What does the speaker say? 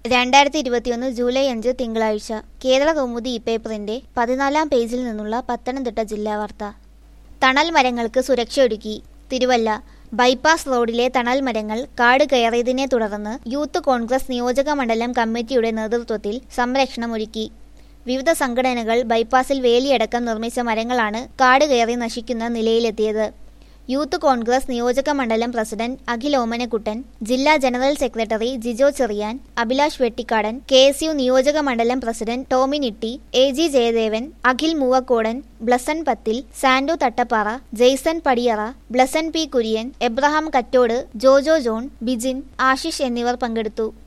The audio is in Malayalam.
രണ്ടായിരത്തി ഇരുപത്തിയൊന്ന് ജൂലൈ അഞ്ച് തിങ്കളാഴ്ച കേരള കൗമുദി ഇപ്പേപ്പറിന്റെ പതിനാലാം പേജിൽ നിന്നുള്ള പത്തനംതിട്ട ജില്ലാ വാർത്ത തണൽ മരങ്ങൾക്ക് സുരക്ഷയൊരുക്കി തിരുവല്ല ബൈപ്പാസ് റോഡിലെ തണൽ മരങ്ങൾ കാട് കയറിയതിനെ തുടർന്ന് യൂത്ത് കോൺഗ്രസ് നിയോജക മണ്ഡലം കമ്മിറ്റിയുടെ നേതൃത്വത്തിൽ സംരക്ഷണമൊരുക്കി വിവിധ സംഘടനകൾ ബൈപ്പാസിൽ വേലിയടക്കം നിർമ്മിച്ച മരങ്ങളാണ് കാട് കയറി നശിക്കുന്ന നിലയിലെത്തിയത് യൂത്ത് കോൺഗ്രസ് നിയോജക മണ്ഡലം പ്രസിഡന്റ് അഖിൽ ഓമനക്കുട്ടൻ ജില്ലാ general secretary Jijo Cherian Abhilash Vettikadan K S U നിയോജക മണ്ഡലം president Tomy Nitty A G Jayadevan Akhil Moovakodan Blessan Pathil Sandu Thattappara Jaison Padiyara Blessan P Kurian Abraham Kattode Jojo John Bijin Ashish എന്നിവർ പങ്കെടുത്തു